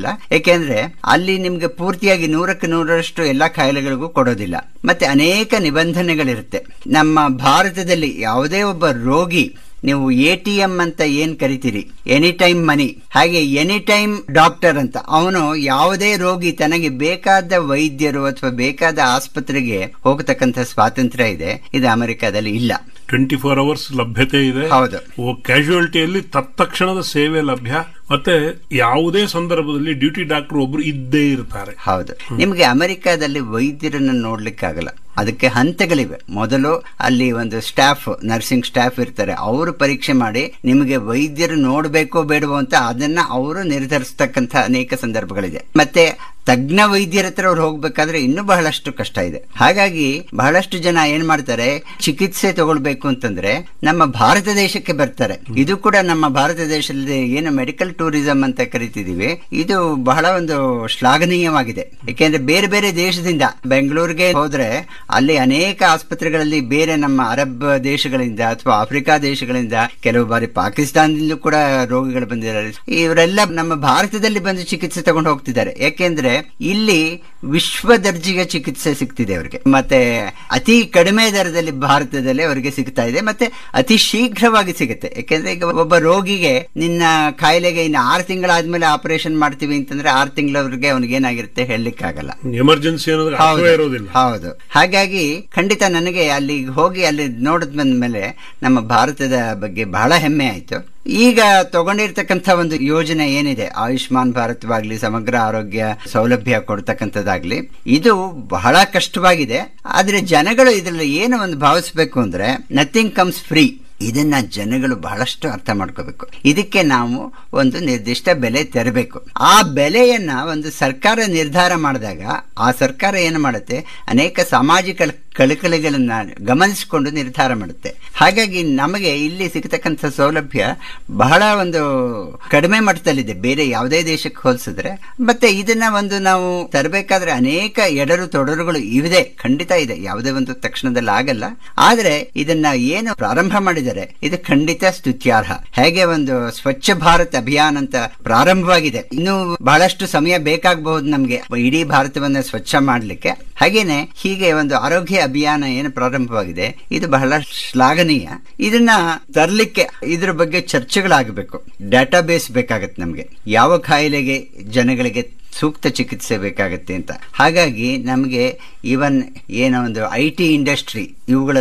ಹೇಳಲ್ಲ ಯಾಕೆಂದ್ರೆ ಅಲ್ಲಿ ನಿಮ್ಗೆ ಪೂರ್ತಿಯಾಗಿ ನೂರಕ್ಕೆ ನೂರರಷ್ಟು ಎಲ್ಲಾ ಕಾಯಿಲೆಗಳಿಗೂ ಕೊಡೋದಿಲ್ಲ ಮತ್ತೆ ಅನೇಕ ನಿಬಂಧನೆಗಳಿರುತ್ತೆ ನಮ್ಮ ಭಾರತದಲ್ಲಿ ಯಾವುದೇ ಒಬ್ಬ ರೋಗಿ ನೀವು ಎ ಟಿ ಎಂ ಅಂತ ಏನ್ ಕರಿತೀರಿ ಎನಿ ಟೈಮ್ ಮನಿ ಹಾಗೆ ಎನಿ ಟೈಮ್ ಡಾಕ್ಟರ್ ಅಂತ ಅವನು ಯಾವುದೇ ರೋಗಿ ತನಗೆ ಬೇಕಾದ ವೈದ್ಯರು ಅಥವಾ ಬೇಕಾದ ಆಸ್ಪತ್ರೆಗೆ ಹೋಗತಕ್ಕಂತ ಸ್ವಾತಂತ್ರ್ಯ ಇದೆ ಇದು ಅಮೆರಿಕಾದಲ್ಲಿ ಇಲ್ಲ ಟ್ವೆಂಟಿ ಫೋರ್ ಅವರ್ಸ್ ಲಭ್ಯತೆ ಇದೆ ಹೌದು. ಕ್ಯಾಶುಯಾಲಿಟಿಯಲ್ಲಿ ತತ್ಕ್ಷಣದ ಸೇವೆ ಲಭ್ಯ ಮತ್ತೆ ಯಾವುದೇ ಸಂದರ್ಭದಲ್ಲಿ ಡ್ಯೂಟಿ ಡಾಕ್ಟರ್ ಒಬ್ರು ಇದ್ದೇ ಇರ್ತಾರೆ ಹೌದು ನಿಮಗೆ ಅಮೆರಿಕಾದಲ್ಲಿ ವೈದ್ಯರನ್ನ ನೋಡ್ಲಿಕ್ಕಾಗಲ್ಲ ಅದಕ್ಕೆ ಹಂತಗಳಿವೆ ಮೊದಲು ಅಲ್ಲಿ ಒಂದು ಸ್ಟಾಫ್ ನರ್ಸಿಂಗ್ ಸ್ಟಾಫ್ ಇರ್ತಾರೆ ಅವರು ಪರೀಕ್ಷೆ ಮಾಡಿ ನಿಮಗೆ ವೈದ್ಯರು ನೋಡಬೇಕೋ ಬೇಡವೋ ಅಂತ ಅದನ್ನ ಅವರು ನಿರ್ಧರಿಸ್ತಕ್ಕಂಥ ಅನೇಕ ಸಂದರ್ಭಗಳಿದೆ ಮತ್ತೆ ತಜ್ಞ ವೈದ್ಯರ ಹತ್ರ ಅವ್ರು ಹೋಗ್ಬೇಕಾದ್ರೆ ಇನ್ನೂ ಬಹಳಷ್ಟು ಕಷ್ಟ ಇದೆ ಹಾಗಾಗಿ ಬಹಳಷ್ಟು ಜನ ಏನ್ ಮಾಡ್ತಾರೆ ಚಿಕಿತ್ಸೆ ತಗೊಳ್ಬೇಕು ಅಂತಂದ್ರೆ ನಮ್ಮ ಭಾರತ ದೇಶಕ್ಕೆ ಬರ್ತಾರೆ ಇದು ಕೂಡ ನಮ್ಮ ಭಾರತ ದೇಶದಲ್ಲಿ ಏನು ಮೆಡಿಕಲ್ ಟೂರಿಸಂ ಅಂತ ಕರಿತಿದೀವಿ ಇದು ಬಹಳ ಒಂದು ಶ್ಲಾಘನೀಯವಾಗಿದೆ ಯಾಕೆಂದ್ರೆ ಬೇರೆ ಬೇರೆ ದೇಶದಿಂದ ಬೆಂಗಳೂರಿಗೆ ಹೋದ್ರೆ ಅಲ್ಲಿ ಅನೇಕ ಆಸ್ಪತ್ರೆಗಳಲ್ಲಿ ಬೇರೆ ನಮ್ಮ ಅರಬ್ ದೇಶಗಳಿಂದ ಅಥವಾ ಆಫ್ರಿಕಾ ದೇಶಗಳಿಂದ ಕೆಲವು ಬಾರಿ ಪಾಕಿಸ್ತಾನದಿಂದಲೂ ಕೂಡ ರೋಗಿಗಳು ಬಂದಿದ್ದಾರೆ ಇವರೆಲ್ಲ ನಮ್ಮ ಭಾರತದಲ್ಲಿ ಬಂದು ಚಿಕಿತ್ಸೆ ತಗೊಂಡು ಹೋಗ್ತಿದ್ದಾರೆ ಯಾಕೆಂದ್ರೆ ಇಲ್ಲಿ ವಿಶ್ವ ದರ್ಜೆಯ ಚಿಕಿತ್ಸೆ ಸಿಗ್ತಿದೆ ಅವರಿಗೆ ಮತ್ತೆ ಅತಿ ಕಡಿಮೆ ದರದಲ್ಲಿ ಭಾರತದಲ್ಲಿ ಅವರಿಗೆ ಸಿಗ್ತಾ ಇದೆ ಮತ್ತೆ ಅತಿ ಶೀಘ್ರವಾಗಿ ಸಿಗುತ್ತೆ ಯಾಕೆಂದ್ರೆ ಈಗ ಒಬ್ಬ ರೋಗಿಗೆ ನಿನ್ನ ಕಾಯಿಲೆಗೆ ಇನ್ನು ಆರು ತಿಂಗಳಾದ್ಮೇಲೆ ಆಪರೇಷನ್ ಮಾಡ್ತೀವಿ ಅಂತಂದ್ರೆ ಆರು ತಿಂಗಳವರೆಗೆ ಅವನಿಗೆ ಏನಾಗಿರುತ್ತೆ ಹೇಳಲಿಕ್ಕಾಗಲ್ಲ ಎಮರ್ಜೆನ್ಸಿ ಅನ್ನೋದು ಅರ್ಥವೇ ಇರೋದಿಲ್ಲ ಹೌದು ಹಾಗಾಗಿ ಖಂಡಿತ ನನಗೆ ಅಲ್ಲಿ ಹೋಗಿ ಅಲ್ಲಿ ನೋಡಿದ್ ಬಂದ್ಮೇಲೆ ನಮ್ಮ ಭಾರತದ ಬಗ್ಗೆ ಬಹಳ ಹೆಮ್ಮೆ ಆಯ್ತು ಈಗ ತಗೊಂಡಿರ್ತಕ್ಕಂಥ ಒಂದು ಯೋಜನೆ ಏನಿದೆ ಆಯುಷ್ಮಾನ್ ಭಾರತವಾಗ್ಲಿ ಸಮಗ್ರ ಆರೋಗ್ಯ ಸೌಲಭ್ಯ ಕೊಡ್ತಕ್ಕಂಥದ್ದಾಗ್ಲಿ ಇದು ಬಹಳ ಕಷ್ಟವಾಗಿದೆ ಆದ್ರೆ ಜನಗಳು ಇದರಲ್ಲಿ ಏನು ಒಂದು ಭಾವಿಸ್ಬೇಕು ಅಂದ್ರೆ ನಥಿಂಗ್ ಕಮ್ಸ್ ಫ್ರೀ ಇದನ್ನ ಜನಗಳು ಬಹಳಷ್ಟು ಅರ್ಥ ಮಾಡ್ಕೋಬೇಕು ಇದಕ್ಕೆ ನಾವು ಒಂದು ನಿರ್ದಿಷ್ಟ ಬೆಲೆ ತೆರಬೇಕು ಆ ಬೆಲೆಯನ್ನ ಒಂದು ಸರ್ಕಾರ ನಿರ್ಧಾರ ಮಾಡಿದಾಗ ಆ ಸರ್ಕಾರ ಏನು ಮಾಡುತ್ತೆ ಅನೇಕ ಸಾಮಾಜಿಕ ಕಳಕಳಿಗಳನ್ನ ಗಮನಿಸಿಕೊಂಡು ನಿರ್ಧಾರ ಮಾಡುತ್ತೆ ಹಾಗಾಗಿ ನಮಗೆ ಇಲ್ಲಿ ಸಿಗತಕ್ಕಂಥ ಸೌಲಭ್ಯ ಬಹಳ ಒಂದು ಕಡಿಮೆ ಮಟ್ಟದಲ್ಲಿದೆ ಬೇರೆ ಯಾವುದೇ ದೇಶಕ್ಕೆ ಹೋಲಿಸಿದ್ರೆ ಮತ್ತೆ ಇದನ್ನ ಒಂದು ನಾವು ತರಬೇಕಾದ್ರೆ ಅನೇಕ ಎಡರು ತೊಡರುಗಳು ಇದೆ ಖಂಡಿತ ಇದೆ ಯಾವುದೇ ಒಂದು ತಕ್ಷಣದಲ್ಲಿ ಆಗಲ್ಲ ಆದ್ರೆ ಇದನ್ನ ಏನು ಪ್ರಾರಂಭ ಮಾಡಿದರೆ ಇದು ಖಂಡಿತ ಸ್ತುತ್ಯಾರ್ಹ ಹೇಗೆ ಒಂದು ಸ್ವಚ್ಛ ಭಾರತ್ ಅಭಿಯಾನ ಅಂತ ಪ್ರಾರಂಭವಾಗಿದೆ ಇನ್ನು ಬಹಳಷ್ಟು ಸಮಯ ಬೇಕಾಗಬಹುದು ನಮ್ಗೆ ಇಡೀ ಭಾರತವನ್ನ ಸ್ವಚ್ಛ ಮಾಡ್ಲಿಕ್ಕೆ ಹಾಗೇನೆ ಹೀಗೆ ಒಂದು ಆರೋಗ್ಯ ಅಭಿಯಾನ ಏನು ಪ್ರಾರಂಭವಾಗಿದೆ ಇದು ಬಹಳ ಶ್ಲಾಘನೀಯ ಇದನ್ನ ತರಲಿಕ್ಕೆ ಇದ್ರ ಬಗ್ಗೆ ಚರ್ಚೆಗಳಾಗಬೇಕು ಡಾಟಾ ಬೇಸ್ ಬೇಕಾಗತ್ತೆ ನಮ್ಗೆ ಯಾವ ಕಾಯಿಲೆಗೆ ಜನಗಳಿಗೆ ಸೂಕ್ತ ಚಿಕಿತ್ಸೆ ಬೇಕಾಗತ್ತೆ ಅಂತ ಹಾಗಾಗಿ ನಮಗೆ ಇವನ್ ಏನೋ ಒಂದು ಐ ಟಿ ಇಂಡಸ್ಟ್ರಿ ಇವುಗಳ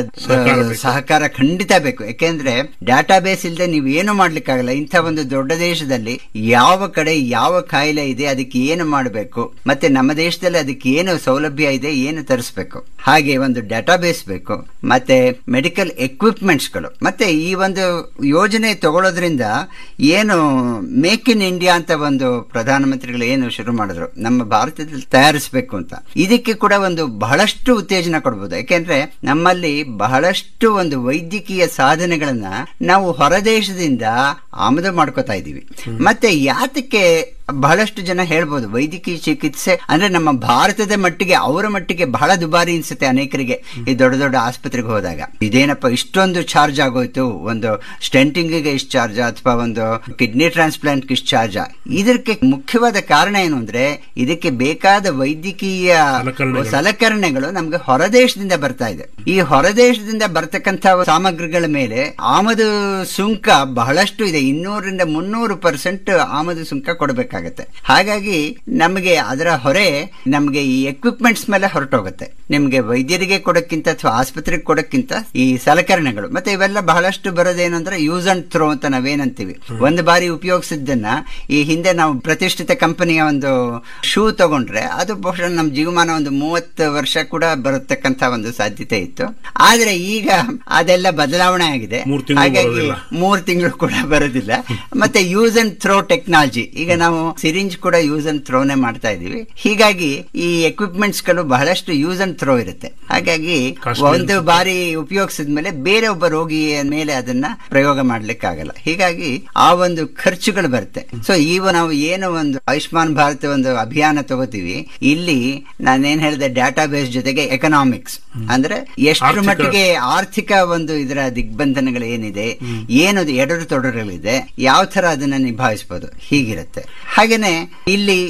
ಸಹಕಾರ ಖಂಡಿತ ಬೇಕು ಯಾಕೆಂದ್ರೆ ಡಾಟಾ ಬೇಸ್ ಇಲ್ಲದೆ ನೀವು ಏನು ಮಾಡ್ಲಿಕ್ಕಾಗಲ್ಲ ಇಂಥ ಒಂದು ದೊಡ್ಡ ದೇಶದಲ್ಲಿ ಯಾವ ಕಡೆ ಯಾವ ಕಾಯಿಲೆ ಇದೆ ಅದಕ್ಕೆ ಏನು ಮಾಡಬೇಕು ಮತ್ತೆ ನಮ್ಮ ದೇಶದಲ್ಲಿ ಅದಕ್ಕೆ ಏನು ಸೌಲಭ್ಯ ಇದೆ ಏನು ತರಿಸ್ಬೇಕು ಹಾಗೆ ಒಂದು ಡಾಟಾ ಬೇಸ್ ಬೇಕು ಮತ್ತೆ ಮೆಡಿಕಲ್ ಎಕ್ವಿಪ್ಮೆಂಟ್ಸ್ಗಳು ಮತ್ತೆ ಈ ಒಂದು ಯೋಜನೆ ತಗೊಳ್ಳೋದ್ರಿಂದ ಏನು ಮೇಕ್ ಇನ್ ಇಂಡಿಯಾ ಅಂತ ಒಂದು ಪ್ರಧಾನಮಂತ್ರಿಗಳು ಏನು ಶುರು ಮಾಡಿದ್ರು ನಮ್ಮ ಭಾರತದಲ್ಲಿ ತಯಾರಿಸಬೇಕು ಅಂತ ಇದಕ್ಕೆ ಕೂಡ ಒಂದು ಬಹಳಷ್ಟು ಉತ್ತೇಜನ ಕೊಡಬಹುದು ಯಾಕೆಂದ್ರೆ ನಮ್ಮಲ್ಲಿ ಬಹಳಷ್ಟು ಒಂದು ವೈದ್ಯಕೀಯ ಸಾಧನೆಗಳನ್ನ ನಾವು ಹೊರದೇಶದಿಂದ ಆಮದು ಮಾಡ್ಕೋತಾ ಇದೀವಿ ಮತ್ತೆ ಯಾತಕ್ಕೆ ಬಹಳಷ್ಟು ಜನ ಹೇಳ್ಬೋದು ವೈದ್ಯಕೀಯ ಚಿಕಿತ್ಸೆ ಅಂದ್ರೆ ನಮ್ಮ ಭಾರತದ ಮಟ್ಟಿಗೆ ಅವರ ಮಟ್ಟಿಗೆ ಬಹಳ ದುಬಾರಿ ಅನ್ಸುತ್ತೆ ಅನೇಕರಿಗೆ ಈ ದೊಡ್ಡ ದೊಡ್ಡ ಆಸ್ಪತ್ರೆಗೆ ಹೋದಾಗ ಇದೇನಪ್ಪ ಇಷ್ಟೊಂದು ಚಾರ್ಜ್ ಆಗೋಯ್ತು ಒಂದು ಸ್ಟೆಂಟಿಂಗ್ಗೆ ಇಷ್ಟು ಚಾರ್ಜ್ ಅಥವಾ ಒಂದು ಕಿಡ್ನಿ ಟ್ರಾನ್ಸ್ಪ್ಲಾಂಟ್ ಇಷ್ಟು ಚಾರ್ಜ್ ಇದಕ್ಕೆ ಮುಖ್ಯವಾದ ಕಾರಣ ಏನು ಅಂದ್ರೆ ಇದಕ್ಕೆ ಬೇಕಾದ ವೈದ್ಯಕೀಯ ಸಲಕರಣೆಗಳು ನಮ್ಗೆ ಹೊರದೇಶದಿಂದ ಬರ್ತಾ ಇದೆ ಈ ಹೊರದೇಶದಿಂದ ಬರ್ತಕ್ಕಂಥ ಸಾಮಗ್ರಿಗಳ ಮೇಲೆ ಆಮದು ಸುಂಕ ಬಹಳಷ್ಟು ಇದೆ ಇನ್ನೂರರಿಂದ ಮುನ್ನೂರು ಪರ್ಸೆಂಟ್ ಆಮದು ಸುಂಕ ಕೊಡಬೇಕಾಗತ್ತೆ ಹಾಗಾಗಿ ನಮಗೆ ಅದರ ಹೊರೆ ನಮಗೆ ಈ ಎಕ್ವಿಪ್ಮೆಂಟ್ಸ್ ಮೇಲೆ ಹೊರಟೋಗುತ್ತೆ ನಿಮ್ಗೆ ವೈದ್ಯರಿಗೆ ಕೊಡಕ್ಕಿಂತ ಅಥವಾ ಆಸ್ಪತ್ರೆಗೆ ಕೊಡಕ್ಕಿಂತ ಈ ಸಲಕರಣೆಗಳು ಮತ್ತೆ ಇವೆಲ್ಲ ಬಹಳಷ್ಟು ಬರೋದೇನು ಅಂದ್ರೆ ಯೂಸ್ ಅಂಡ್ ಥ್ರೋ ಅಂತ ನಾವೇನಂತೀವಿ ಒಂದು ಬಾರಿ ಉಪಯೋಗಿಸಿದ್ದನ್ನ ಈ ಹಿಂದೆ ನಾವು ಪ್ರತಿಷ್ಠಿತ ಕಂಪನಿಯ ಒಂದು ಶೂ ತಗೊಂಡ್ರೆ ಅದು ಬಹುಶಃ ನಮ್ಮ ಜೀವಮಾನ ಒಂದು ಮೂವತ್ತು ವರ್ಷ ಕೂಡ ಬರತಕ್ಕಂತ ಒಂದು ಸಾಧ್ಯತೆ ಇತ್ತು ಆದ್ರೆ ಈಗ ಅದೆಲ್ಲ ಬದಲಾವಣೆ ಆಗಿದೆ ಹಾಗಾಗಿ ಮೂರು ತಿಂಗಳು ಕೂಡ ಬರೋದಿಲ್ಲ ಮತ್ತೆ ಯೂಸ್ ಅಂಡ್ ಥ್ರೋ ಟೆಕ್ನಾಲಜಿ ಈಗ ನಾವು ಸಿರಿಂಜ್ ಕೂಡ ಯೂಸ್ ಅಂಡ್ ಥ್ರೋನೆ ಮಾಡ್ತಾ ಇದೀವಿ ಹೀಗಾಗಿ ಈ ಎಕ್ವಿಪ್ಮೆಂಟ್ಸ್ ಗಳು ಬಹಳಷ್ಟು ಯೂಸ್ ಅಂಡ್ ಥ್ರೋ ಇರುತ್ತೆ ಹಾಗಾಗಿ ಒಂದು ಬಾರಿ ಉಪಯೋಗಿಸಿದ್ಮೇಲೆ ಬೇರೆ ಒಬ್ಬ ರೋಗಿಯ ಮೇಲೆ ಅದನ್ನ ಪ್ರಯೋಗ ಮಾಡ್ಲಿಕ್ಕೆ ಆಗಲ್ಲ ಹೀಗಾಗಿ ಆ ಒಂದು ಖರ್ಚುಗಳು ಬರುತ್ತೆ ಸೊ ಈಗ ನಾವು ಏನು ಒಂದು ಆಯುಷ್ಮಾನ್ ಭಾರತ್ ಒಂದು ಅಭಿಯಾನ ತಗೋತೀವಿ ಇಲ್ಲಿ ನಾನೇನ್ ಹೇಳಿದೆ ಡಾಟಾ ಬೇಸ್ ಜೊತೆಗೆ ಎಕನಾಮಿಕ್ಸ್ ಅಂದ್ರೆ ಎಷ್ಟು ಮಟ್ಟಿಗೆ ಆರ್ಥಿಕ ಒಂದು ಇದರ ದಿಗ್ಬಂಧನಗಳು ಏನಿದೆ ಏನು ಎಡರು ತೊಡರುಗಳಿದೆ ಯಾವ ತರ ಅದನ್ನ ನಿಭಾಯಿಸಬಹುದು ಹೀಗಿರುತ್ತೆ ಹಾಗೇನೆ ಇಲ್ಲಿ